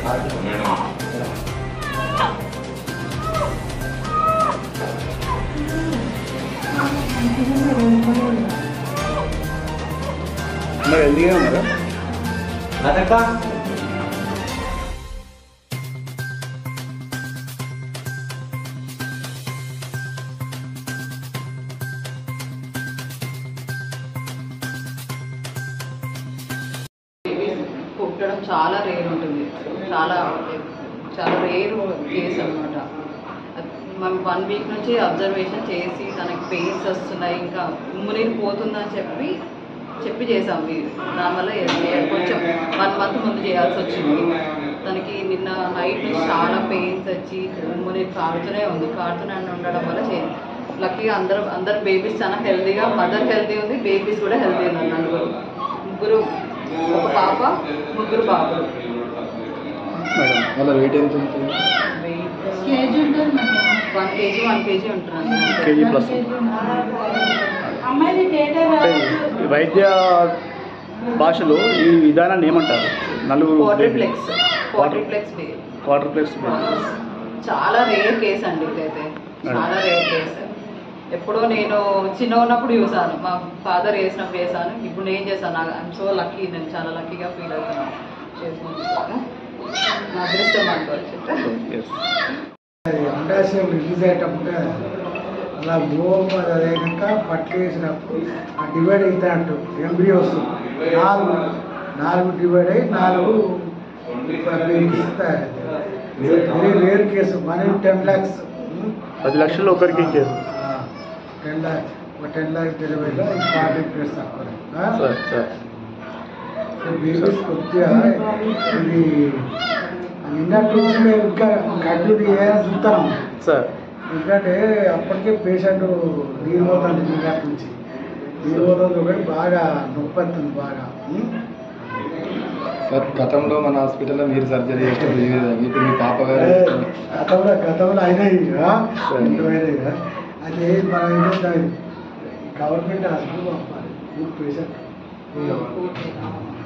మరి హెల్దీగా ఉన్నారా పుట్టడం చాలా రేర్ ఉంటుంది చాలా చాలా రేర్ కేసు అనమాట మనం వన్ వీక్ నుంచి అబ్జర్వేషన్ చేసి తనకి పెయిన్స్ వస్తున్నాయి ఇంకా ఉమ్మునీరు పోతుందని చెప్పి చెప్పి చేసాం మీరు దానివల్ల ఏ- కొంచెం వన్ మంత్ ముందు చేయాల్సి వచ్చింది తనకి నిన్న నైట్ నుంచి చాలా పెయిన్స్ వచ్చి ఉమ్మునీరు కారుతూనే ఉంది కారుతూనే ఉండడం వల్ల చే లక్కీగా అందరూ అందరు బేబీస్ చాలా హెల్తీగా మదర్ హెల్తీ ఉంది బేబీస్ కూడా హెల్తీ ఉన్నారు నలుగురు ముగ్గురు ఒక పాప ముగ్గురు బాబులు మేడం వాళ్ళ వెయిట్ ఎంత ఉంటుంది KG one KG one KG ఉంటున్నాను కేజీ ప్లస్ అమ్మాయిది డేటా అంటే ఈ వైద్య భాషలో ఈ విధానాన్ని ఏమంటారు నలుగురు క్వాడ్రిప్లెక్స్ క్వాడ్రిప్లెక్స్ వాటర్ ప్లేస్ చాలా రేర్ కేస్ అండి ఇదైతే చాలా రేర్ కేస్ ఎప్పుడో నేను చిన్న ఉన్నప్పుడు చూసాను మా ఫాదర్ చేసినప్పుడు చేశాను ఇప్పుడు నేను చేశాను నాకు ఐఎమ్ సో లక్కీ నేను చాలా లక్కీగా ఫీల్ అవుతున్నాను చేసుకుంటున్నాను నా అదృష్టం అనుకోవచ్చు ఎస్ అండాశయం రిలీజ్ అయ్యేటప్పుడు అలా భూమి అదైనాక పట్లు వేసినప్పుడు ఆ డివైడ్ అవుతా అంటూ ఎంబ్రియో వస్తుంది నాలుగు నాలుగు డివైడ్ అయ్యి నాలుగు వెరీ రేర్ కేసు మనీ టెన్ ల్యాక్స్ పది లక్షల్లో ఒకరికి కేసు టెన్ ల్యాక్స్ ఒక టెన్ ల్యాక్స్ డెలివరీలో ఫార్టీ ప్లేస్ తక్కువ సార్ సార్ బేబీస్ కొద్దిగా ఇది నిన్నటి నుంచి మేము ఇంకా కంటిన్యూ చేయాలని చూస్తాం సార్ ఎందుకంటే అప్పటికే పేషెంట్ నీరు పోతుంది నిన్నటి నుంచి నీరు పోతుంది ఒకటి బాగా నొప్పి వస్తుంది బాగా ఉం? సార్ గతంలో మన హాస్పిటల్లో మీరు సర్జరీ చేసినప్పుడు ఈ విధంగా ఇప్పుడు మీ పాప గారు ఏ, గతంలో గతంలో అయినాయి కదా రెండు అయినాయి కదా అది మనం ఏంటంటే గవర్నమెంట్ హాస్పిటల్ పంపాలి పేషెంట్ పూర్తిగా